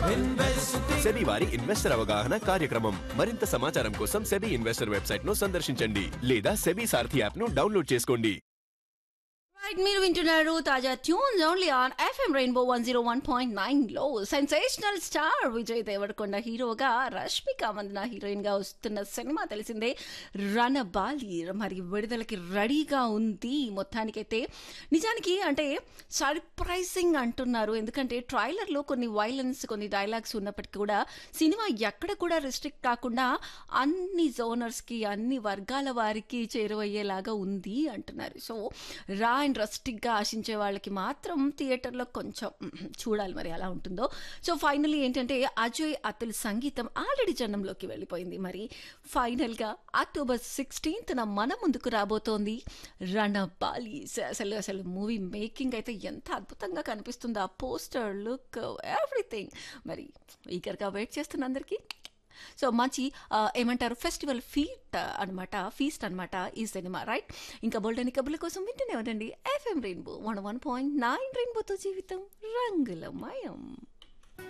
SEBI వారి investor అవగాహన కార్యక్రమం మరింత సమాచారం కోసం సెబీ ఇన్వెస్టర్ వెబ్సైట్ ను సందర్శించండి లేదా సెబీ సారథి యాప్ ను డౌన్లోడ్ చేసుకోండి రైట్ మీరు వింటున్నారు తాజా tunes only on FM rainbow one zero one point nine లో సెన్సేషనల్ స్టార్ విజయ్ దేవరకొండ హీరోగా రష్మిక మందన హీరోయిన్ గా వస్తున్న సినిమా తెలిసిందే రణబాలి మరి విడుదలకి రెడీగా ఉంది మొత్తానికైతే నిజానికి అంటే సర్ప్రైజింగ్ అంటున్నారు ఎందుకంటే ట్రైలర్ లో కొన్ని వైలెన్స్ కొన్ని డైలాగ్స్ ఉన్నప్పటికీ కూడా సినిమా ఎక్కడ కూడా రిస్ట్రిక్ట్ కాకుండా అన్ని జోనర్స్ కి అన్ని వర్గాల వారికి చేరువయ్యేలాగా ఉంది అంటున్నారు సో రా అండ్ రస్టిక్గా ఆశించే వాళ్ళకి మాత్రం థియేటర్లో కొంచెం మ్మ్, చూడాలి మరి ఎలా ఉంటుందో సో ఫైనల్లీ ఏంటంటే అజయ్ అతుల్ సంగీతం ఆల్రెడీ జనంలోకి వెళ్ళిపోయింది మరి ఫైనల్గా అక్టోబర్ సిక్స్టీన్త్న మన ముందుకు రాబోతోంది రణబాలి స- అసలు అసలు మూవీ మేకింగ్ అయితే ఎంత అద్భుతంగా కనిపిస్తుందో ఆ పోస్టర్ లుక్ ఎవ్రీథింగ్ మరి ఈగర్గా వెయిట్ చేస్తున్న అందరికీ సో మంచి ఆ, ఏమంటారు ఫెస్టివల్ ఫీట్ అనమాట ఫీస్ట్ అనమాట ఈ సినిమా రైట్ ఇంకా బోల్డని కబుర్ల కోసం వింటూనే ఉండండి FM rainbow one one point nine రెయిన్బోతో జీవితం రంగులమయం